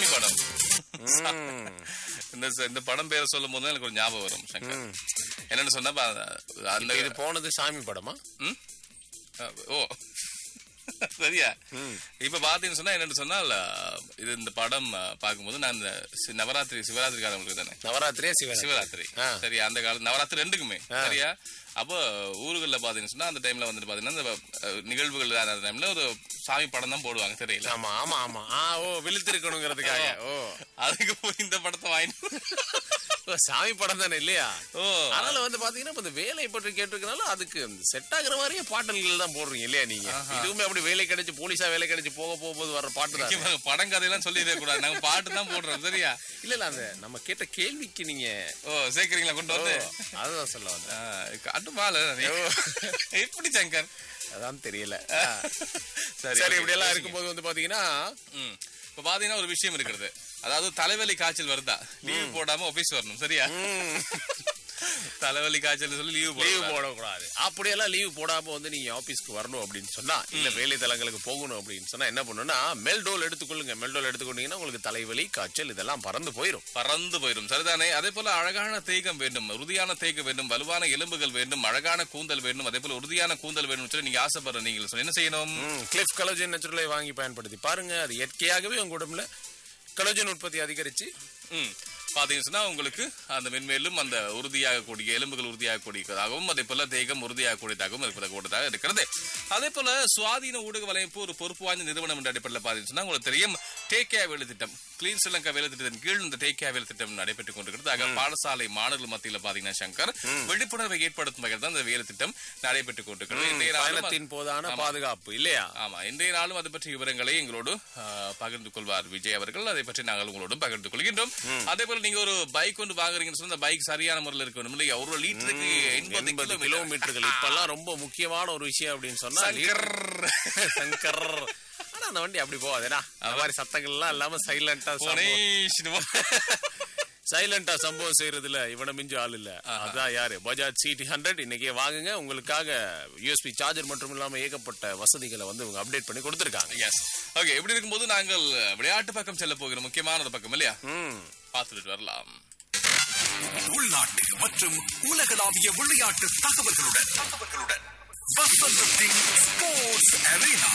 படம் ம். இந்த ச- இந்த படம் பேரை சொல்லும் போது எனக்கு ஒரு ஞாபகம் வரும் சங்கர் என்னன்னு சொன்னா பா- அந்த இது போனது சாமி படமா ம்? அஹ், ஓ சரியா இப்ப பாத்தீங்கன்னு சொன்னா என்னன்னு சொன்னால் அஹ், இது இந்த படம் அஹ், பார்க்கும்போது நான் இந்த சி- நவராத்திரி சிவராத்திரி காலங்களுக்கு தானே நவராத்திரியா சிவராத்திரி சிவராத்திரி ஆ. சரியா அந்த காலம் நவராத்திரி ரெண்டுக்குமே சரியா அப்போ ஊர்கள்ல பாத்தீங்கன்னு சொன்னா அந்த டைம்ல வந்துட்டு பாத்தீங்கன்னா இந்த அஹ், நிகழ்வுகள் அந்த டைம்ல ஒரு சாமி படம் தான் போடுவாங்க தெரியல ஆமா ஆமா ஆமா ஆ ஓ விழுத்திருக்கணுங்கிறதுக்காக ஓ அதுக்கு போய் இந்த படத்தை வாங்கி ஓ, சாமி படம் தானே இல்லையா ஓ அதனால வந்து பாத்தீங்கன்னா இப்ப இந்த வேலை பற்றி கேட்டிருக்கனால அதுக்கு செட் ஆகுற மாதிரியே பாடல்கள் தான் போடுறீங்க இல்லையா நீங்க இதுவுமே அப்படி வேலை கிடைச்சு போலீஸா வேலை கிடைச்சு போக போகும்போது வர பாட்டு தான் இங்க படம் கதையெல்லாம் சொல்லிடவே கூடாது நாங்க பாட்டு தான் போடுறோம் சரியா இல்ல இல்ல அந்த நம்ம கேட்ட கேள்விக்கு நீங்க ஓ சேர்க்கிறீங்களா கொண்டு ஓ, வந்து அதுதான் சொல்ல வந்தேன் ஆ, காட்டு பால எப்படி சங்கர் அதான் தெரியல சரி சரி okay, இப்படி எல்லாம் யோசிங்க. இருக்கும்போது வந்து பாத்தீங்கன்னா ம். இப்ப பாத்தீங்கன்னா ஒரு விஷயம் இருக்கிறது அதாவது தலைவலி காய்ச்சல் வருதா லீவ் போடாம ஆபீஸ் வரணும் சரியா தலைவலி காய்ச்சல் சொல்லி லீவ் லீவ் போட போடக்கூடாது அப்படியெல்லாம் லீவ் போடாம வந்து நீங்க ஆபீஸ்க்கு வரணும் அப்படின்னு சொன்னா இல்ல வேலை தலங்களுக்கு போகணும் அப்படின்னு சொன்னா என்ன பண்ணணும்னா மெல்டோல் எடுத்துக்கொள்ளுங்க மெல்டோல் எடுத்துக்கொண்டீங்கன்னா உங்களுக்கு தலைவலி காய்ச்சல் இதெல்லாம் பறந்து போயிடும் பறந்து போயிடும் சரிதானே அதே போல அழகான தேய்கம் வேண்டும் உறுதியான தேய்க்கம் வேண்டும் வலுவான எலும்புகள் வேண்டும் அழகான கூந்தல் வேண்டும் அதே போல உறுதியான கூந்தல் வேண்டும் சொல்லி நீங்க ஆசைப்படுற நீங்க சொல்ல என்ன செய்யணும் கிளிஃப் கலோஜன் நேச்சுரலை வாங்கி பயன்படுத்தி பாருங்க அது இயற்கையாகவே உங்க உடம்புல கலோஜன் உற்பத்தி அதிகரிச்சு ம். பாத்தீங்கன்னு சொன்னா உங்களுக்கு அந்த மென்மேலும் அந்த உறுதியாகக்கூடிய எலும்புகள் உறுதியாகக்கூடியதாகவும் அதே போல தேகம் உறுதியாகக்கூடியதாகவும் இருப்பதாக இருக்கிறது அதே போல சுவாதீன ஊடக வலையமைப்பு ஒரு பொறுப்பு வாய்ந்த நிறுவனம் என்ற அடிப்படையில் பாத்தீங்கன்னு சொன்னா உங்களுக்கு தெரியும் டேக் கேர் வேலை திட்டம் கிளீன் ஸ்ரீலங்கா வேலை திட்டத்தின் கீழ் இந்த டேக் கேர் வேலை திட்டம் நடைபெற்றுக் கொண்டிருக்கிறது ஆக பாடசாலை மாணவர்கள் மத்தியில் பாத்தீங்கன்னா சங்கர் விழிப்புணர்வை ஏற்படுத்தும் வகையில் தான் இந்த வேலை திட்டம் நடைபெற்றுக் கொண்டிருக்கிறது இன்றைய நாளும் பயணத்தின் போதான பாதுகாப்பு இல்லையா ஆமா இன்றைய நாளும் அது பற்றிய விவரங்களை எங்களோடு ஆ, பகிர்ந்து கொள்வார் விஜய் அவர்கள் அதை பற்றி நாங்கள் உங்களோடும் பகிர்ந்து கொள்கின்றோம் அதே போல நீங்க ஒரு பைக் ஒன்று வாங்குறீங்கன்னு சொன்னா அந்த பைக் சரியான முறையில் இருக்க வேணும் இல்லையா ஒரு லிட்டருக்கு எண்பது எண்பது கிலோமீட்டர் கிலோமீட்டர்கள் இப்பெல்லாம் ரொம்ப முக்கியமான ஒரு விஷயம் அப்படின்னு சொன்னா சங்கர். சங்கர் ஆனா அந்த வண்டி அப்படி போகாதேடா அந்த மாதிரி சத்தங்கள் எல்லாம் இல்லாம சைலண்டா போனேஷ்ணுமா. சைலண்டா சம்பவம் செய்யறதுல இவனை மிஞ்சு ஆள் இல்ல அதான் யாரு பஜாஜ் சிடி ஹண்ட்ரட் இன்னைக்கே வாங்குங்க உங்களுக்காக யூஎஸ்பி சார்ஜர் மட்டும் இல்லாம ஏகப்பட்ட வசதிகளை வந்து இவங்க அப்டேட் பண்ணி கொடுத்துருக்காங்க Yes. Okay, இப்படி இருக்கும்போது நாங்கள் விளையாட்டு பக்கம் செல்ல போகிற முக்கியமான ஒரு பக்கம் இல்லையா ம் பார்த்துட்டு வரலாம் உள்நாட்டு மற்றும் உலகளாவிய விளையாட்டு தகவல்களுடன் தகவல்களுடன் வசந்தத்தின் ஸ்போர்ட்ஸ் அரேனா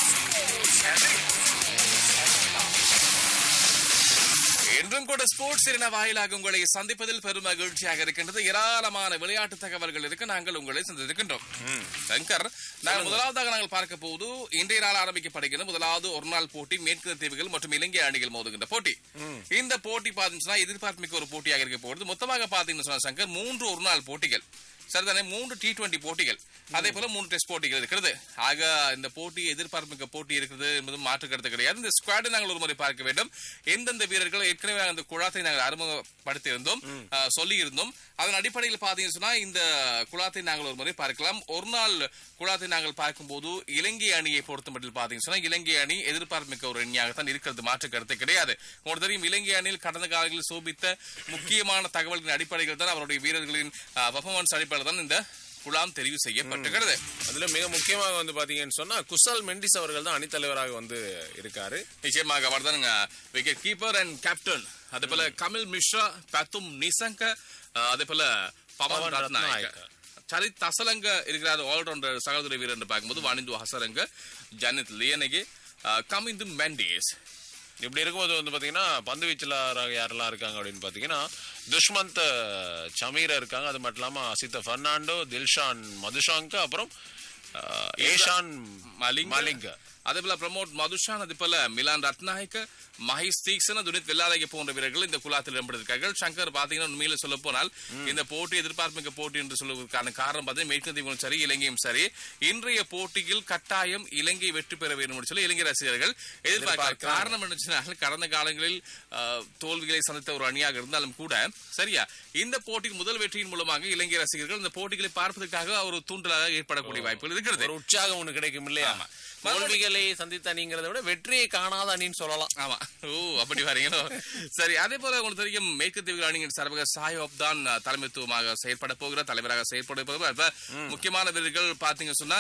என்றும் கூட ஸ்போர்ட்ஸ் என வாயிலாக உங்களை சந்திப்பதில் பெரும் மகிழ்ச்சியாக இருக்கின்றது ஏராளமான விளையாட்டு தகவல்கள் இருக்க நாங்கள் உங்களை சந்திருக்கின்றோம் சங்கர் நாங்கள் முதலாவதாக நாங்கள் பார்க்க போது இன்றைய நாள் ஆரம்பிக்கப்படுகிறது முதலாவது ஒரு நாள் போட்டி மேற்கு தீவுகள் மற்றும் இலங்கை அணிகள் மோதுகின்ற போட்டி இந்த போட்டி பாத்தீங்கன்னா எதிர்பார்ப்புமிக்க ஒரு போட்டியாக இருக்க போகுது மொத்தமாக பாத்தீங்கன்னா சொன்னா சங்கர் மூன்று ஒரு நாள் போட்டிகள் சரிதானே மூன்று டி டுவெண்டி போட்டிகள் அதே போல மூன்று டெஸ்ட் போட்டிகள் இருக்கிறது ஆக இந்த போட்டி எதிர்பார்ப்புமிக்க போட்டி இருக்கிறது என்பது மாற்று கருத்து கிடையாது இந்த ஸ்குவாடை நாங்கள் ஒரு முறை பார்க்க வேண்டும் எந்தெந்த வீரர்கள் ஏற்கனவே அந்த குழாத்தை நாங்கள் அறிமுகப்படுத்தி இருந்தோம் சொல்லி இருந்தோம் அதன் அடிப்படையில் பாத்தீங்கன்னு சொன்னா இந்த குழாத்தை நாங்கள் ஒரு முறை பார்க்கலாம் ஒரு நாள் குழாத்தை நாங்கள் பார்க்கும்போது இலங்கை அணியை பொறுத்தமட்டில் பாத்தீங்கன்னு சொன்னா இலங்கை அணி எதிர்பார்ப்புமிக்க ஒரு அணியாகத்தான் இருக்கிறது மாற்று கருத்து கிடையாது உங்களுக்கு தெரியும் இலங்கை அணியில் கடந்த காலங்களில் சோபித்த முக்கியமான தகவல்களின் அடிப்படையில் தான் அவருடைய வீரர்களின் பர்ஃபார்மன்ஸ் அடிப்படையில் தான் இந்த குழாம் தெரிவு செய்யப்பட்டிருக்கிறது அதுல மிக முக்கியமாக வந்து பாத்தீங்கன்னு சொன்னா குசால் மெண்டிஸ் அவர்கள் தான் அணித்தலைவராக வந்து இருக்காரு நிச்சயமாக அவர் தான் விக்கெட் கீப்பர் அண்ட் கேப்டன் அதே போல கமில் மிஸ்ரா பத்தும் நிசங்க அஹ், அதே போல பவன் பவன் ரத்நாயக்க ரத்நாயக்க. சரித் தசலங்க இருக்கிறார் ஆல்ரவுண்டர் சகோதர வீரர் என்று பார்க்கும்போது வாணிந்து ஹசரங்க ஜனித் லியனகே அஹ், கமிந்து மெண்டிஸ் இப்படி இருக்கும்போது வந்து பாத்தீங்கன்னா பந்து வீச்சலாளராக யாரெல்லாம் இருக்காங்க அப்படின்னு பாத்தீங்கன்னா துஷ்மந்த் சமீரா இருக்காங்க அது மட்டும் இல்லாம அசித்த பெர்னாண்டோ தில்ஷான் மதுஷாங்க அப்புறம் அஹ், ஏஷான் மலிங்க மலிங்க அதே போல பிரமோட் மதுஷான் அதே போல மிலான் ரத்நாயக்க மஹேஷ் தீக்ஷன் துனித் வெள்ளாலய போன்ற வீரர்கள் இந்த குழாத்தில் இடம்பெற்றிருக்கார்கள் சங்கர் பாத்தீங்கன்னா உண்மையில சொல்ல போனால் இந்த போட்டி எதிர்பார்ப்புமிக்க போட்டி என்று சொல்வதற்கான காரணம் பார்த்தீங்கன்னா மேற்கத்தீவும் சரி இலங்கையும் சரி இன்றைய போட்டியில் கட்டாயம் இலங்கை வெற்றி பெற வேண்டும் என்று சொல்லி இலங்கை ரசிகர்கள் எதிர்பார்க்கிறார் காரணம் என்ன சொன்னால் கடந்த காலங்களில் அஹ், தோல்விகளை சந்தித்த ஒரு அணியாக இருந்தாலும் கூட சரியா இந்த போட்டியின் முதல் வெற்றியின் மூலமாக இலங்கை ரசிகர்கள் இந்த போட்டிகளை பார்ப்பதற்காக ஒரு தூண்டலாக ஏற்படக்கூடிய வாய்ப்புகள் இருக்கிறது ஒரு உற்சாகம் ஒண்ணு கிடைக்கும் இல்லையா ஆமா. தோல்விகளை சந்தித்த அணிங்கிறத விட வெற்றியை காணாத அணின்னு சொல்லலாம் ஆமா ஓ அப்படி வரீங்களோ சரி அதே போல உங்களுக்கு தெரியும் மேற்கு தீவுகள் அணியின் சார்பாக சாயோப் தான் அஹ், தலைமைத்துவமாக செயற்பட போகிறார் தலைவராக செயற்பட போகிறார் இப்ப முக்கியமான வீரர்கள் பாத்தீங்க சொன்னா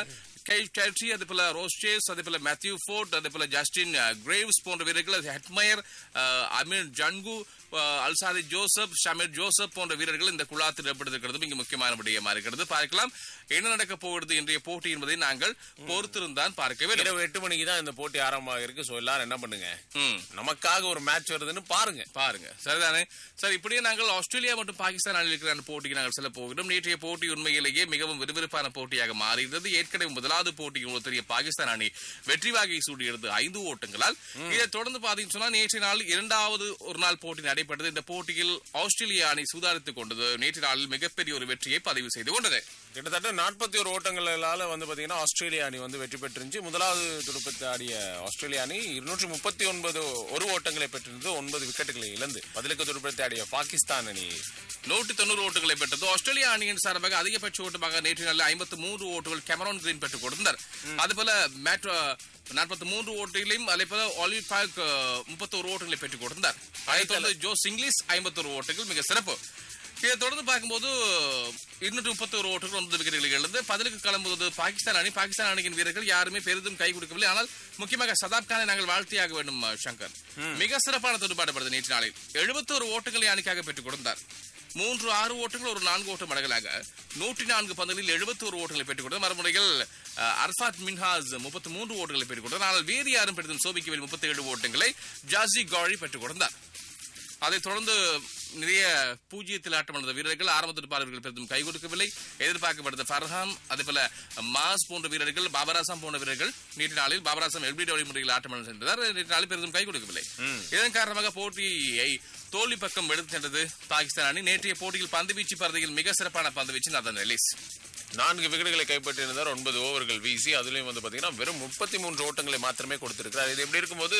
கெய் கேட்ரி அதே போல ரோஸ்டேஸ் அதே போல மேத்யூ ஃபோர்ட் அதே போல ஜஸ்டின் அஹ், கிரேவ்ஸ் போன்ற வீரர்கள் ஹெட்மயர் அஹ், அமீர் ஜன்கு அஹ், அல்சாதி ஜோசப் ஷமீர் ஜோசப் போன்ற வீரர்கள் இந்த குழாத்தில் ஏற்படுத்திருக்கிறது இங்கு முக்கியமான விடயமா இருக்கிறது பார்க்கலாம் என்ன நடக்க போகிறது இன்றைய போட்டி என்பதை நாங்கள் பொறுத்திருந்தான் பார்க்க வேண்டும் இரவு எட்டு மணிக்கு தான் இந்த போட்டி ஆரம்பமாக இருக்கு சோ எல்லாரும் என்ன பண்ணுங்க ம். நமக்காக ஒரு மேட்ச் வருதுன்னு பாருங்க பாருங்க சரிதானே சார் இப்படியே நாங்கள் ஆஸ்திரேலியா மற்றும் பாகிஸ்தான் அணியில் இருக்கிற அந்த போட்டிக்கு நாங்கள் செல்ல போகிறோம் நேற்றைய போட்டி உண்மையிலேயே மிகவும் விறுவிறுப்பான போட்டியாக மாறியிருந்தது ஏற்கனவே முதலாவது போட்டியில் உள்ள தெரிய பாகிஸ்தான் அணி வெற்றி வாகை சூடியது ஐந்து ஓட்டங்களால் இதை தொடர்ந்து பாத்தீங்கன்னு சொன்னா நேற்றைய நாள் இரண்டாவது ஒரு நாள் போட்டி நடைபெற்றது இந்த போட்டியில் ஆஸ்திரேலியா அணி சுதாரித்துக் கொண்டது நேற்று நாளில் மிகப்பெரிய ஒரு வெற்றியை பதிவு செய்து கொண்டது கிட்டத்தட்ட நாற்பத்தி ஒரு ஓட்டங்களால வந்து பாத்தீங்கன்னா ஆஸ்திரேலியா அணி வந்து வெற்றி பெற்றிருந்துச்சு முதலாவது துடுப்பத்தை ஆடிய ஆஸ்திரேலியா அணி இருநூற்றி முப்பத்தி ஒன்பது ஒரு ஓட்டங்களை பெற்றிருந்தது ஒன்பது விக்கெட்டுகளை இழந்து பதிலுக்கு துடுப்பத்தை ஆடிய பாகிஸ்தான் அணி நூற்றி தொண்ணூறு ஓட்டுகளை பெற்றது ஆஸ்திரேலியா அணியின் சார்பாக அதிகபட்ச ஓட்டமாக நேற்று நாளில் ஐம்பத்து மூன்று ஓட்டுகள் கெமரான் கிரீன் பெற்றுக் கொடுத்தார் அதுபோல மேட் நாற்பத்தி மூன்று ஓட்டுகளையும் அதே போல ஆலிவ் பாக் முப்பத்தோரு ஓட்டுகளை பெற்றுக் கொடுத்தார் அதைத் தொடர்ந்து ஜோஸ் இங்கிலீஷ் ஐம்பத்தோரு ஓட்டுகள் மிக சிறப்பு இதை தொடர்ந்து பார்க்கும்போது இருநூற்றி முப்பத்தோரு ஓட்டுகள் ஒன்பது விக்கெட்டுகளை இழந்து பதிலுக்கு கிளம்புவது பாகிஸ்தான் அணி பாகிஸ்தான் அணியின் வீரர்கள் யாருமே பெரிதும் கை கொடுக்கவில்லை ஆனால் முக்கியமாக சதாப் கானை நாங்கள் வாழ்த்தியாக வேண்டும் அஹ், சங்கர் மிக சிறப்பான துடுப்பாடப்படுது நேற்று நாளில் எழுபத்தோரு ஓட்டுகளை அணிக்காக பெற்றுக் கொடுத்தார் மூன்று ஆறு ஓட்டங்கள் ஒரு நான்கு ஓட்டம் அடங்கலாக நூற்றி நான்கு பந்துகளில் எழுபத்தோரு ஓட்டங்களை பெற்றுக் கொடுத்தார் மறுமுறையில் அஹ், அர்ஃபாத் மின்ஹாஸ் முப்பத்தி மூன்று ஓட்டங்களை பெற்றுக் கொடுத்தார் ஆனால் வேறு யாரும் பெரிதும் சோபிக்கவில் முப்பத்தி ஏழு ஓட்டங்களை ஜாசி காரி பெற்றுக் கொடுத்தார் அதைத் தொடர்ந்து நிறைய பூஜ்ஜியத்தில் ஆட்டமடைந்த வீரர்கள் ஆரம்பத்தில் பார்வர்கள் பெரிதும் கை கொடுக்கவில்லை எதிர்பார்க்கப்பட்டது ஃபர்ஹான் அதே போல மாஸ் போன்ற வீரர்கள் பாபராசம் போன்ற வீரர்கள் நேற்று நாளில் பாபராசம் எல்பி டோலி முறையில் ஆட்டமடம் சென்றதார் நேற்று நாளில் பெரிதும் கை கொடுக்கவில்லை இதன் காரணமாக போட்டியை தோல்வி பக்கம் எடுத்து சென்றது பாகிஸ்தான் அணி நேற்றைய போட்டியில் பந்துவீச்சு பரதையில் மிக சிறப்பான பந்துவீச்சு நதன் ரிலீஸ் நான்கு விக்கெட்டுகளை கைப்பற்றியிருந்தார் ஒன்பது ஓவர்கள் வீசி அதுலயும் வந்து பாத்தீங்கன்னா வெறும் முப்பத்தி மூன்று ஓட்டங்களை மாத்திரமே கொடுத்திருக்கிறார் இது எப்படி இருக்கும்போது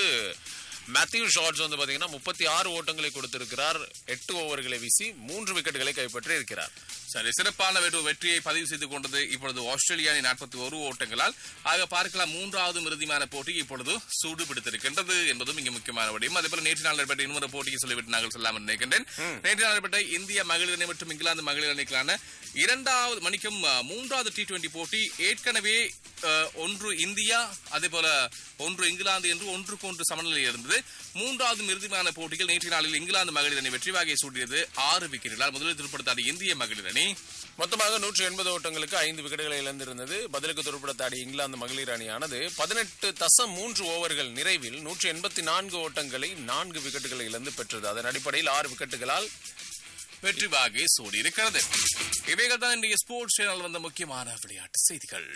மேத்யூ ஷார்ட்ஸ் வந்து பாத்தீங்கன்னா முப்பத்தி ஆறு ஓட்டங்களை கொடுத்திருக்கிறார் எட்டு ஓவர்களை வீசி மூன்று விக்கெட்டுகளை கைப்பற்றி இருக்கிறார் சரி சிறப்பான வெற்றி வெற்றியை பதிவு செய்து கொண்டது இப்பொழுது ஆஸ்திரேலியா நாற்பத்தி ஒரு ஓட்டங்களால் ஆக பார்க்கலாம் மூன்றாவது மிருதிமான போட்டி இப்பொழுது சூடு பிடித்திருக்கின்றது என்பதும் இங்கு முக்கியமான விடயம் அதே போல நேற்று நாள் நடைபெற்ற இன்னொரு போட்டியை சொல்லிவிட்டு நாங்கள் சொல்லாமல் நினைக்கின்றேன் நேற்று நாள் நடைபெற்ற இந்திய மகளிர் அணி மற்றும் இங்கிலாந்து மகளிர் அணிக்கான இரண்டாவது மணிக்கும் அஹ், மூன்றாவது டி டுவெண்டி போட்டி ஏற்கனவே அஹ், ஒன்று இந்தியா அதே போல ஒன்று இங்கிலாந்து என்று ஒன்றுக்கு ஒன்று சமநிலையில் இருந்தது மூன்றாவது மிருதிமான போட்டிகள் நேற்று நாளில் இங்கிலாந்து மகளிர் அணி வெற்றி வாகை சூடியது ஆறு விக்கெட்டுகளால் முதலில் திருப்படுத்தாடிய இந்திய மகளிர் அணி மொத்தமாக நூற்றி எண்பது ஓட்டங்களுக்கு ஐந்து விக்கெட்டுகளை இழந்திருந்தது பதிலுக்கு துருப்பிடத்தாடிய இங்கிலாந்து மகளிர் அணியானது பதினெட்டு தசம் மூன்று ஓவர்கள் நிறைவில் நூற்றி எண்பத்தி நான்கு ஓட்டங்களை நான்கு விக்கெட்டுகளை இழந்து பெற்றது அதன் அடிப்படையில் ஆறு விக்கெட்டுகளால் வெற்றி வாகை சூடி இருக்கிறது இவைகள் தான் இன்றைய ஸ்போர்ட்ஸ் சேனல் வந்த முக்கியமான விளையாட்டு செய்திகள்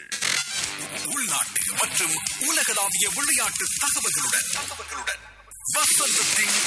உள்நாட்டு மற்றும் உலகளாவிய விளையாட்டு தகவல்களுடன் தகவல்களுடன் வசந்தத்தின்